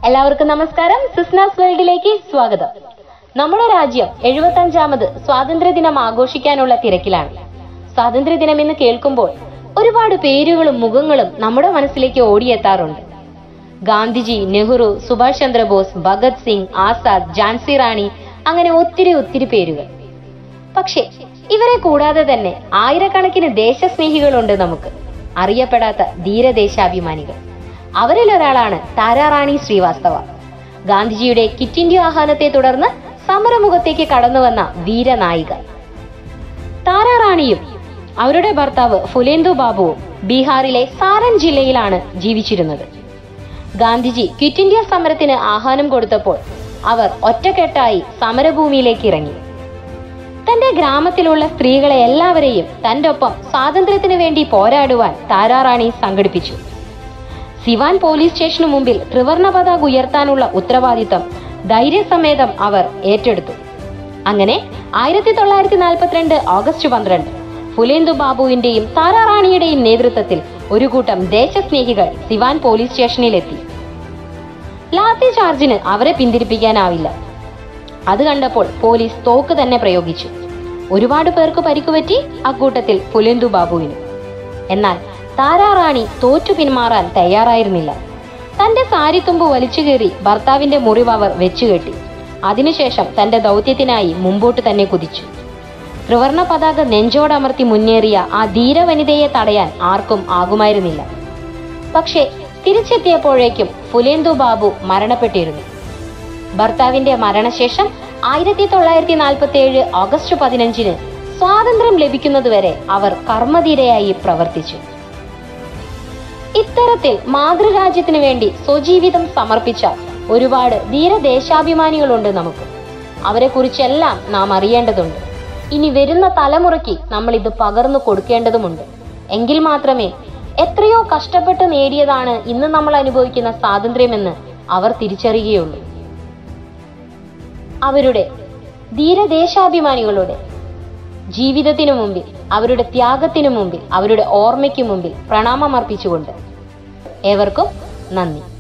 എല്ലാവർക്കും നമസ്കാരം സിസ്നാസ് വേൾഡിലേക്ക് സ്വാഗതം നമ്മുടെ രാജ്യം എഴുപത്തി അഞ്ചാമത് സ്വാതന്ത്ര്യദിനം ആഘോഷിക്കാനുള്ള തിരക്കിലാണ് സ്വാതന്ത്ര്യദിനം എന്ന് കേൾക്കുമ്പോൾ ഒരുപാട് പേരുകളും മുഖങ്ങളും നമ്മുടെ മനസ്സിലേക്ക് ഓടിയെത്താറുണ്ട് ഗാന്ധിജി നെഹ്റു സുഭാഷ് ചന്ദ്രബോസ് ഭഗത് സിംഗ് ആസാദ് ഝാൻസി റാണി അങ്ങനെ ഒത്തിരി ഒത്തിരി പേരുകൾ പക്ഷേ ഇവരെ കൂടാതെ തന്നെ ആയിരക്കണക്കിന് ദേശസ്നേഹികളുണ്ട് നമുക്ക് അറിയപ്പെടാത്ത ധീരദേശാഭിമാനികൾ അവരിൽ ഒരാളാണ് താരാറാണി ശ്രീവാസ്തവ ഗാന്ധിജിയുടെ കിറ്റ് ഇന്ത്യ ആഹ്വാനത്തെ തുടർന്ന് സമരമുഖത്തേക്ക് കടന്നുവന്ന വീരനായിക താരാറാണിയും അവരുടെ ഭർത്താവ് ഫുലേന്ദു ബാബുവും ബീഹാറിലെ സാരൻ ജില്ലയിലാണ് ജീവിച്ചിരുന്നത് ഗാന്ധിജി ക്വിറ്റ് ഇന്ത്യ സമരത്തിന് ആഹ്വാനം കൊടുത്തപ്പോൾ അവർ ഒറ്റക്കെട്ടായി സമരഭൂമിയിലേക്ക് ഇറങ്ങി തന്റെ ഗ്രാമത്തിലുള്ള സ്ത്രീകളെ എല്ലാവരെയും തന്റെ ഒപ്പം സ്വാതന്ത്ര്യത്തിന് വേണ്ടി പോരാടുവാൻ താരാറാണി സംഘടിപ്പിച്ചു സിവാൻ പോലീസ് സ്റ്റേഷനു മുമ്പിൽ ത്രിവർണ പതാക ഉയർത്താനുള്ള ഉത്തരവാദിത്തം ധൈര്യസമേതം അവർ ഏറ്റെടുത്തു അങ്ങനെ ആയിരത്തി തൊള്ളായിരത്തി നാൽപ്പത്തിരണ്ട് ഓഗസ്റ്റ് പന്ത്രണ്ട് ഫുലേന്ദു ബാബുവിന്റെയും താരാറാണിയുടെയും നേതൃത്വത്തിൽ ഒരു കൂട്ടം ദേശസ്നേഹികൾ സിവാൻ പോലീസ് സ്റ്റേഷനിലെത്തി ലാത്തി ചാർജിന് അവരെ പിന്തിരിപ്പിക്കാനാവില്ല അത് കണ്ടപ്പോൾ പോലീസ് തോക്ക് തന്നെ പ്രയോഗിച്ചു ഒരുപാട് പേർക്ക് പരിക്കുപറ്റി അക്കൂട്ടത്തിൽ പുലേന്ദു ബാബുവിന് എന്നാൽ താരാറാണി തോറ്റു പിന്മാറാൻ തയ്യാറായിരുന്നില്ല തന്റെ സാരിത്തുമ്പ് വലിച്ചു കയറി ഭർത്താവിന്റെ മുറിവ് അവർ വെച്ചുകെട്ടി അതിനുശേഷം തന്റെ ദൗത്യത്തിനായി മുമ്പോട്ട് തന്നെ കുതിച്ചു ത്രിവർണ പതാക നെഞ്ചോടമർത്തി മുന്നേറിയ ആ ധീരവനിതയെ തടയാൻ ആർക്കും ആകുമായിരുന്നില്ല പക്ഷേ തിരിച്ചെത്തിയപ്പോഴേക്കും ഫുലേന്ദു ബാബു മരണപ്പെട്ടിരുന്നു ഭർത്താവിന്റെ മരണശേഷം ആയിരത്തി തൊള്ളായിരത്തി നാൽപ്പത്തി ഏഴ് ഓഗസ്റ്റ് പതിനഞ്ചിന് സ്വാതന്ത്ര്യം ലഭിക്കുന്നതുവരെ അവർ കർമ്മധീരയായി പ്രവർത്തിച്ചു ഇത്തരത്തിൽ മാതൃരാജ്യത്തിനു വേണ്ടി സ്വജീവിതം സമർപ്പിച്ച ഒരുപാട് ധീരദേശാഭിമാനികളുണ്ട് നമുക്ക് അവരെ കുറിച്ചെല്ലാം നാം അറിയേണ്ടതുണ്ട് ഇനി വരുന്ന തലമുറയ്ക്ക് നമ്മൾ ഇത് പകർന്നു കൊടുക്കേണ്ടതുമുണ്ട് എങ്കിൽ മാത്രമേ എത്രയോ കഷ്ടപ്പെട്ട് നേടിയതാണ് ഇന്ന് നമ്മൾ അനുഭവിക്കുന്ന സ്വാതന്ത്ര്യമെന്ന് അവർ തിരിച്ചറിയുകയുള്ളൂ അവരുടെ ധീരദേശാഭിമാനികളുടെ ജീവിതത്തിനു മുമ്പിൽ അവരുടെ ത്യാഗത്തിനു മുമ്പിൽ അവരുടെ ഓർമ്മയ്ക്ക് മുമ്പിൽ പ്രണാമം അർപ്പിച്ചുകൊണ്ട് ഏവർക്കും നന്ദി